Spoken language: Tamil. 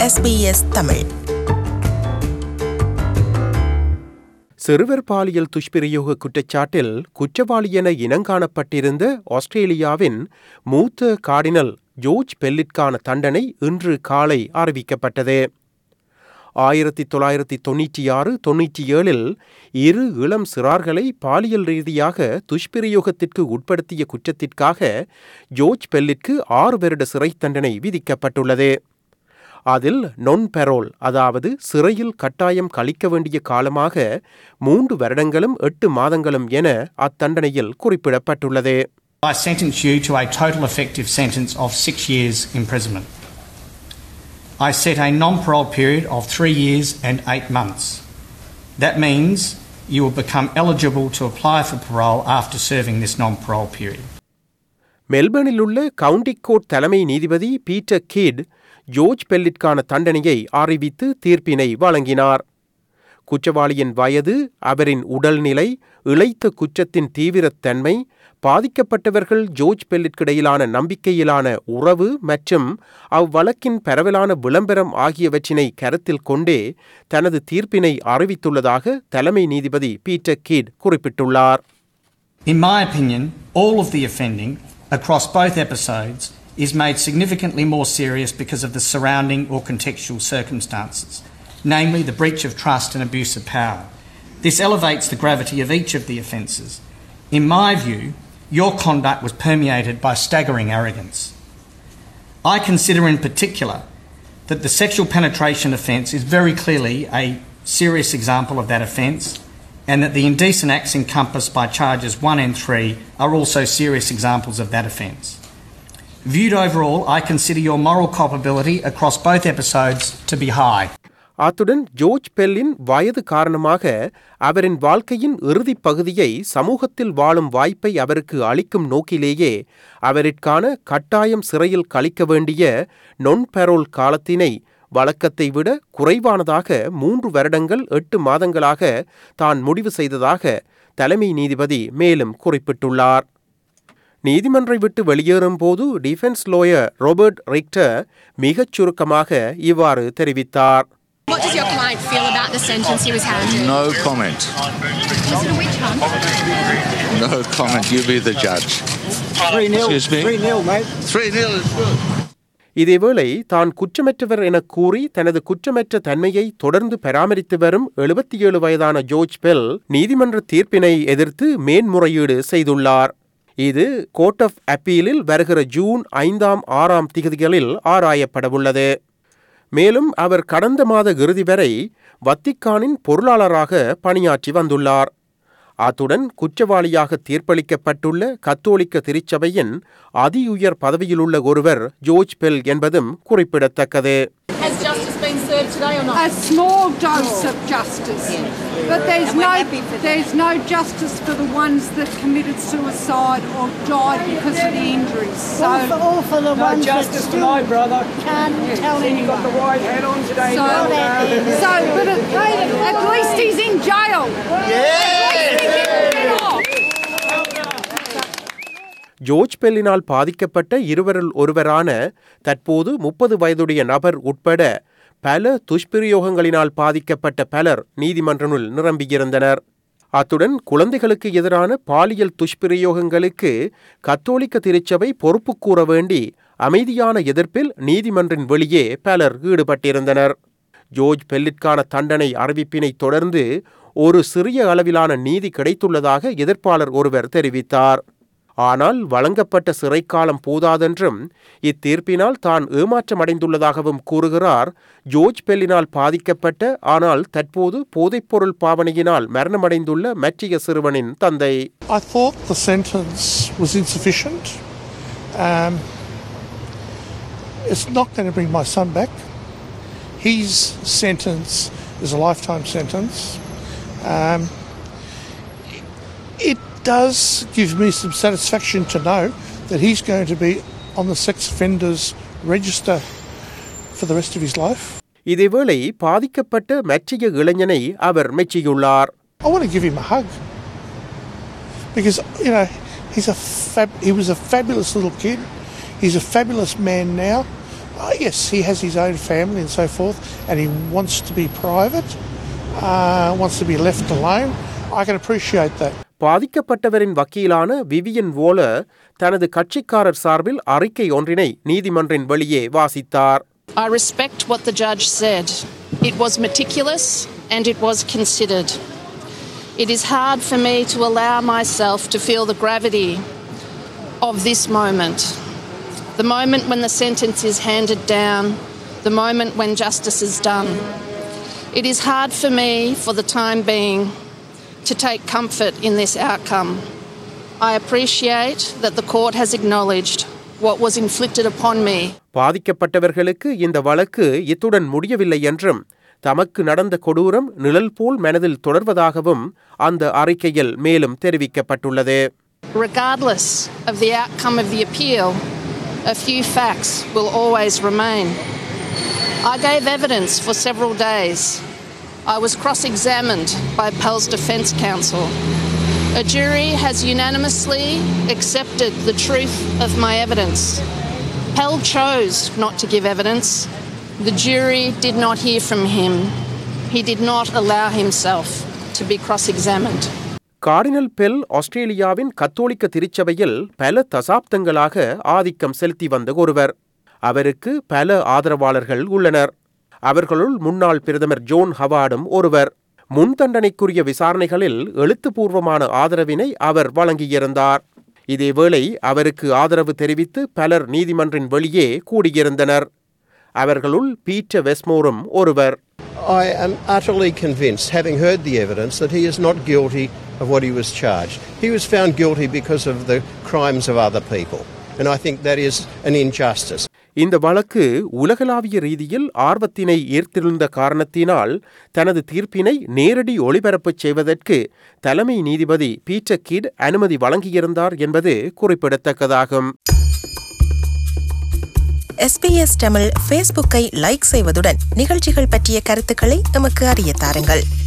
SBS தமிழ் சிறுவர் பாலியல் துஷ்பிரயோக குற்றச்சாட்டில் குற்றவாளி என இனங்காணப்பட்டிருந்த ஆஸ்திரேலியாவின் மூத்த கார்டினல் ஜோர்ஜ் பெல்லிற்கான தண்டனை இன்று காலை அறிவிக்கப்பட்டது ஆயிரத்தி தொள்ளாயிரத்தி தொண்ணூற்றி ஆறு தொண்ணூற்றி ஏழில் இரு இளம் சிறார்களை பாலியல் ரீதியாக துஷ்பிரயோகத்திற்கு உட்படுத்திய குற்றத்திற்காக ஜோர்ஜ் பெல்லிற்கு ஆறு வருட சிறை தண்டனை விதிக்கப்பட்டுள்ளது அதில் நொன் பெரோல் அதாவது சிறையில் கட்டாயம் கழிக்க வேண்டிய காலமாக மூன்று வருடங்களும் எட்டு மாதங்களும் என அத்தண்டனையில் குறிப்பிடப்பட்டுள்ளது I sentence you to a total effective sentence of six years imprisonment. I set a non parole period of three years and eight months. That means you will become eligible to apply for parole after serving this non parole period. மெல்பர்னில் உள்ள கவுண்டி கோர்ட் தலைமை நீதிபதி பீட்டர் கிட் ஜோர்ஜ் பெல்லிற்கான தண்டனையை அறிவித்து தீர்ப்பினை வழங்கினார் குற்றவாளியின் வயது அவரின் உடல்நிலை இழைத்த குற்றத்தின் தீவிரத்தன்மை பாதிக்கப்பட்டவர்கள் ஜோர்ஜ் பெல்லிற்கிடையிலான நம்பிக்கையிலான உறவு மற்றும் அவ்வழக்கின் பரவலான விளம்பரம் ஆகியவற்றினை கருத்தில் கொண்டே தனது தீர்ப்பினை அறிவித்துள்ளதாக தலைமை நீதிபதி பீட்டர் கிட் குறிப்பிட்டுள்ளார் In my opinion, all of the offending across both episodes is made significantly more serious because of the surrounding or contextual circumstances, namely the breach of trust and abuse of power. This elevates the gravity of each of the offences. In my view, your conduct was permeated by staggering arrogance. I consider in particular that the sexual penetration offence is very clearly a serious example of that offence and that the indecent acts encompassed by charges 1 and 3 are also serious examples of that offence. Viewed overall, I consider your moral culpability across both episodes to be high. அத்துடன் ஜோர்ஜ் பெல்லின் வயது காரணமாக அவரின் வாழ்க்கையின் இறுதிப் பகுதியை சமூகத்தில் வாழும் வாய்ப்பை அவருக்கு அளிக்கும் நோக்கிலேயே அவரிற்கான கட்டாயம் சிறையில் கழிக்க வேண்டிய நொன் பெரோல் காலத்தினை வழக்கத்தை விட குறைவானதாக மூன்று வருடங்கள் எட்டு மாதங்களாக தான் முடிவு செய்ததாக தலைமை நீதிபதி மேலும் குறிப்பிட்டுள்ளார் நீதிமன்றை விட்டு வெளியேறும் போது டிஃபென்ஸ் லோயர் ரோபர்ட் ரிக்டர் மிகச் சுருக்கமாக இவ்வாறு தெரிவித்தார் What does your client feel about the sentence he was handed? No comment. Was it a witch hunt? No comment. You be the judge. 3 0. Excuse me? 3 0, mate. 3 0 is good. இதேவேளை தான் குற்றமற்றவர் என கூறி தனது குற்றமற்ற தன்மையை தொடர்ந்து பராமரித்து வரும் எழுபத்தி ஏழு வயதான ஜோர்ஜ் பெல் நீதிமன்ற தீர்ப்பினை எதிர்த்து மேன்முறையீடு செய்துள்ளார் இது கோர்ட் ஆஃப் அப்பீலில் வருகிற ஜூன் ஐந்தாம் ஆறாம் திகதிகளில் ஆராயப்படவுள்ளது மேலும் அவர் கடந்த மாத இறுதி வரை வத்திக்கானின் பொருளாளராக பணியாற்றி வந்துள்ளார் அத்துடன் குற்றவாளியாக தீர்ப்பளிக்கப்பட்டுள்ள கத்தோலிக்க திருச்சபையின் அதியுயர் பதவியிலுள்ள ஒருவர் ஜோர்ஜ் பெல் என்பதும் குறிப்பிடத்தக்கது Has justice been served today or not? a small dose of justice. But there's And we're no happy for that. there's no justice for the ones that committed suicide or died because of the injuries. So All for, all for the No ones justice that still tonight, brother. can't tell See, you got the anyone. white hat on today. so, well done. so but at, at least he's in jail. George பெல்லினால் பாதிக்கப்பட்ட இருவரில் ஒருவரான தற்போது முப்பது வயதுடைய நபர் உட்பட பல துஷ்பிரயோகங்களினால் பாதிக்கப்பட்ட பலர் நீதிமன்றனுள் நிரம்பியிருந்தனர் அத்துடன் குழந்தைகளுக்கு எதிரான பாலியல் துஷ்பிரயோகங்களுக்கு கத்தோலிக்க திருச்சபை பொறுப்பு கூற வேண்டி அமைதியான எதிர்ப்பில் நீதிமன்றின் வெளியே பலர் ஈடுபட்டிருந்தனர் ஜோர்ஜ் பெல்லிற்கான தண்டனை அறிவிப்பினை தொடர்ந்து ஒரு சிறிய அளவிலான நீதி கிடைத்துள்ளதாக எதிர்ப்பாளர் ஒருவர் தெரிவித்தார் ஆனால் வழங்கப்பட்ட சிறைக்காலம் போதாதென்றும் இத்தீர்ப்பினால் தான் ஏமாற்றமடைந்துள்ளதாகவும் கூறுகிறார் ஜோர்ஜ் பெல்லினால் பாதிக்கப்பட்ட ஆனால் தற்போது போதைப்பொருள் பாவனையினால் மரணமடைந்துள்ள மற்றிய சிறுவனின் தந்தை I thought the sentence was insufficient. Um, it's not going to bring my son back. His sentence is a lifetime sentence. Um, it does give me some satisfaction to know that he's going to be on the sex offenders register for the rest of his life. இதேவேளை பாதிக்கப்பட்ட மற்றிய இளைஞனை அவர் மெச்சியுள்ளார் I want to give him a hug because you know he's a fab- he was a fabulous little kid. He's a fabulous man now. oh, yes, he has his own family and so forth, and he wants to be private, uh, wants to be left alone. I can appreciate that. பாதிக்கப்பட்டவரின் வக்கீலான விவியன் வோலர் தனது கட்சிக்காரர் சார்பில் அறிக்கை ஒன்றினை நீதிமன்றின் வெளியே வாசித்தார் I respect what the judge said. It was meticulous and it was considered. It is hard for me to allow myself to feel the gravity of this moment. The moment when the sentence is handed down, the moment when justice is done. It is hard for me, for the time being, to take comfort in this outcome. I appreciate that the court has acknowledged what was inflicted upon me பாதிக்கப்பட்டவர்களுக்கு இந்த வழக்கு இத்துடன் முடியவில்லை என்றும் தமக்கு நடந்த கொடூரம் நிழல் போல் மனதில் தொடர்வதாகவும் அந்த அறிக்கையில் மேலும் தெரிவிக்கப்பட்டுள்ளது Regardless of the outcome of the appeal, a few facts will always remain. I gave evidence for several days. I was cross examined by Pell's defence counsel. A jury has unanimously accepted the truth of my evidence. Pell chose not to give evidence. The jury did not hear from him. He did not allow himself to be cross examined. Cardinal Pell ஆஸ்திரேலியாவின் கத்தோலிக்க திருச்சபையில் பல தசாப்தங்களாக ஆதிக்கம் செலுத்தி வந்த ஒருவர் அவருக்கு பல ஆதரவாளர்கள் உள்ளனர் அவர்களுள் முன்னாள் பிரதமர் ஜோன் ஹவார்டும் ஒருவர் முன் தண்டனைக்குரிய விசாரணைகளில் எழுத்துப்பூர்வமான ஆதரவினை அவர் வழங்கியிருந்தார் இதேவேளை அவருக்கு ஆதரவு தெரிவித்து பலர் நீதிமன்றின் வெளியே கூடியிருந்தனர் அவர்களுள் பீட்டர் வெஸ்மோரும் ஒருவர் I am utterly convinced, having heard the evidence, that he is not guilty of what he was charged. He was found guilty because of the crimes of other people. And I think that is an injustice. இந்த வழக்கு உலகளாவிய ரீதியில் ஆர்வத்தினை ஈர்த்திருந்த காரணத்தினால் தனது தீர்ப்பினை நேரடி ஒளிபரப்புச் செய்வதற்கு தலைமை நீதிபதி பீட்டர் கிட் அனுமதி வழங்கியிருந்தார் என்பது குறிப்பிடத்தக்கதாகும் எஸ்பிஎஸ் தமிழ் ஃபேஸ்புக்கை லைக் செய்வதுடன் நிகழ்ச்சிகள் பற்றிய கருத்துக்களை எமக்கு அறிய தாருங்கள்